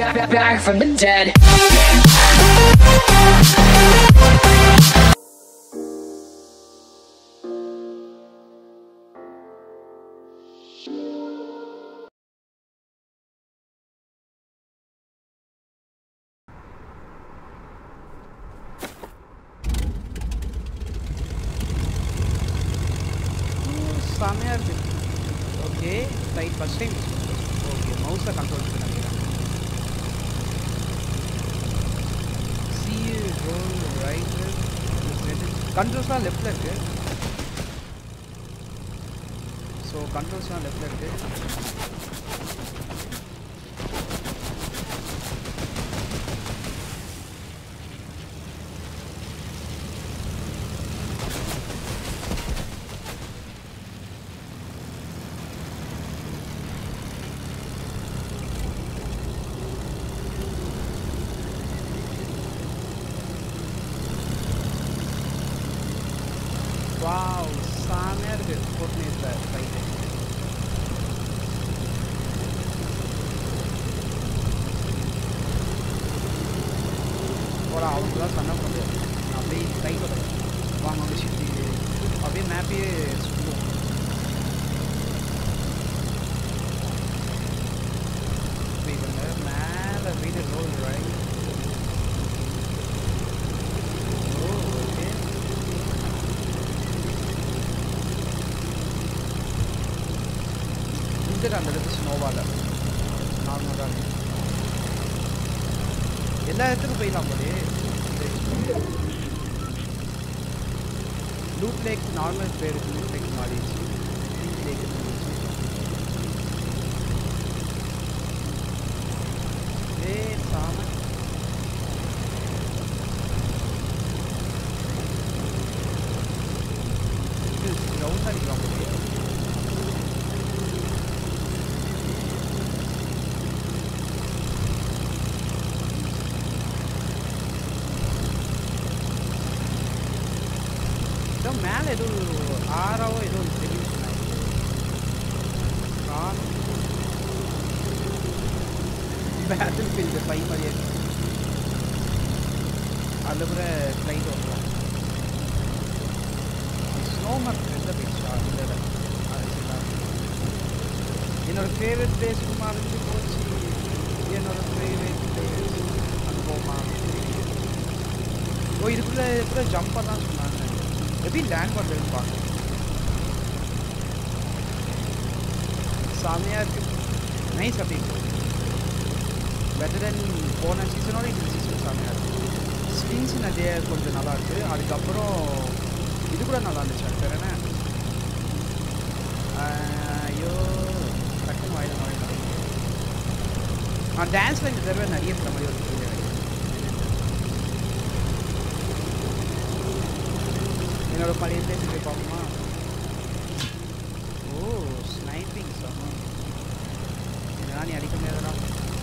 back, back, back from the dead. செமையாக இருக்கு okay right first time okay மவுஸை control பண்ணி நினைக்கிறேன் சி ரோல் ரைட் கண்ட்ரோல்ஸ்லாம் லெஃப்டில் இருக்கு ஸோ கண்ட்ரோல்ஸ்லாம் லெஃப்டில் இருக்கு வாவ் செமையாக இருக்கு ஃபோர்ட்நைட்டில் ரைட்டு போடா அவங்க தான் சண்டை பண்ணு அப்படியே ரைட் வாங்க அப்படியே சுற்றி அப்படியே மேப்பையே சுற்றுவோம் வெயிட் பண்ணுங்க மேலே வீடு ரோல் ரைட் ஓ ஓகே இங்கே அந்த இடத்து ஸ்னோவால் நார்மலாக எல்லா இடத்துக்கும் போயிடலாம் போலே லூப் லேக் நார்மல் பேர் இருக்கு லூப் லேக் மாறிடுச்சு லூப் லேக் ஏ சாம இது ரவுண்ட் அடிக்கலாம் போலே ஏதோ மேலே ஏதோ ஆறாவோ ஏதோ ஒன்று தெரியும் சொன்னாங்க காணும் பேட்டில் ஃபீல்டு ஃபைவ் மாதிரியே இருக்கு அதில் கூட ஃப்ளைட் ஓட்டுவோம் ஸ்னோ மார்க் எந்த போயிடுச்சா இந்த இடம். அது சரிதான். என்னோட ஃபேவரட் பிளேஸ் மறைஞ்சு போச்சு என்னோட ஃபேவரட் பிளேஸ் அனுபவமா ஓ இதுக்குள்ள இதுக்குள்ள ஜம்ப் பண்ணலாம் சொன்னாங்க எப்படி லேண்ட் பண்ணுறதுன்னு பார்க்கணும் செமையாக இருக்கு நைஸ் அப்படி பெட்டர் தென் போன சீசனோட இந்த சீசன் செமையாக இருக்கு ஸ்பின்ஸ் நிறைய கொஞ்சம் நல்லா இருக்கு அதுக்கப்புறம் இது கூட நல்லா இருந்துச்சு அது பேர் என்ன ஆஹ், ஐயோ டக்குன்னு வாயில வாயில நான் டான்ஸில் இந்த தடவை நிறைய இருக்கிற மாதிரி ஒரு feel எனக்கு. என்னோட பழைய பிளேஸ் போய் பார்ப்போமா ஓ ஸ்னைப்பிங் செம்ம இதெல்லாம் நீ அடிக்க முடியாதுடா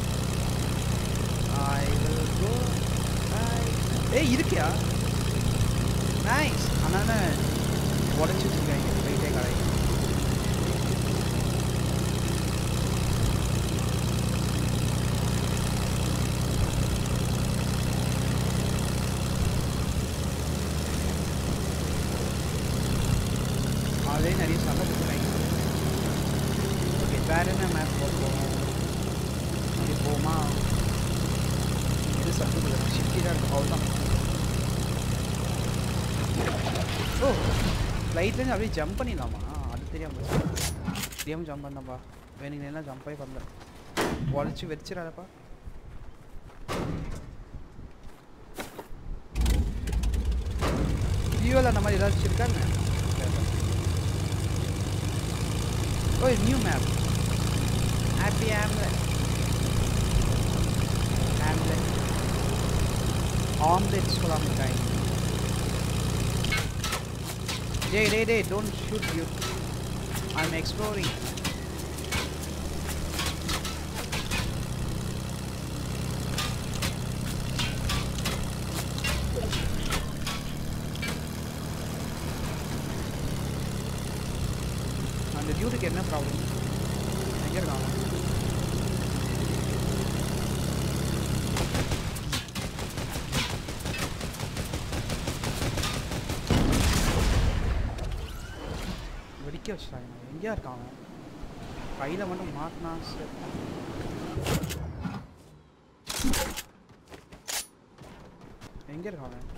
ஐ வில் கோ ஏய் இருக்கியா நைஸ் அதனால உடச்சி வச்சுருக்காங்க போயிட்டே கடை அதே நிறைய சண்டை கொடுக்குறாங்க ஓகே வேற என்ன மேப் போவோம் இங்கே போமா இது சட்டு ஷிஃப்டி தான் இருக்கும் அவ்வளோதான் ஓ ஃப்ளைட்லேருந்து அப்படியே ஜம்ப் பண்ணிடலாமா அது தெரியாம போச்சு. தெரியாம ஜம்ப் பண்ணப்பா வேணுங்கன்னா ஜம்ப் ஆகி பண்ணல உடச்சி வச்சிடாதப்பா வியூவில் அந்த மாதிரி ஏதாச்சும் இருக்காங்க oh new map happy omelette omelette omelette சொல்லாம இருக்காங்க டேய் டேய் டேய் don't shoot you I am exploring அந்த டியூட்டுக்கு என்ன ப்ராப்ளம் எங்கே இருக்கான் அவன்? நிற்க வச்சுட்டாங்க எங்கேயா இருக்கான் அவன் கையில் மட்டும் மாட்டினா சரி எங்கே இருக்கான் அவன்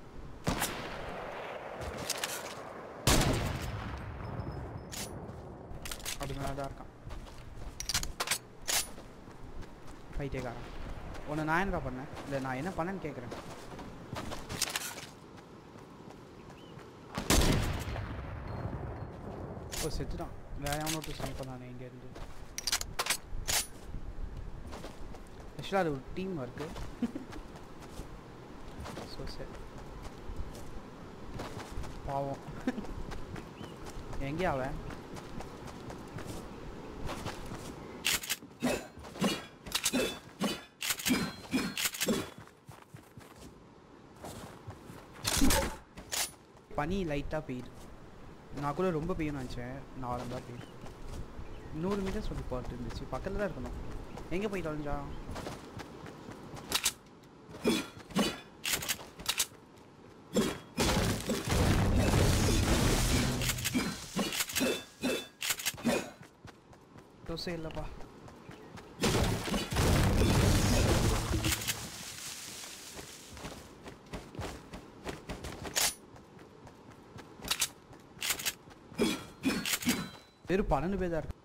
அப்படி மேலே தான் இருக்கான் ஃபைட்டேக்காரன் உன்னை நான் என்னக்கா பண்ணேன் இல்லை நான் என்ன பண்ணேன்னு கேட்குறேன் ஓ செத்துட்டான் வேற எவனோட்டு ஸ்னைப் பண்ணானே இங்கேருந்து ஆக்சுவலாக அது ஒரு டீம் ஒர்க்கு ஸோ சரி பாவம் எங்கே அவன் பனி லைட்டாக பெய்யுது நான் கூட ரொம்ப பெய்யும்னு நினச்சேன் நார்மலாக பெய்யுது நூறு மீட்டர் சொல்லி போட்டு இருந்துச்சு பக்கத்தில் தான் இருக்கணும் எங்கே போய் தொலைஞ்சா தோசை இல்லைப்பா வெறும் பன்னெண்டு பேர் தான் இருக்கு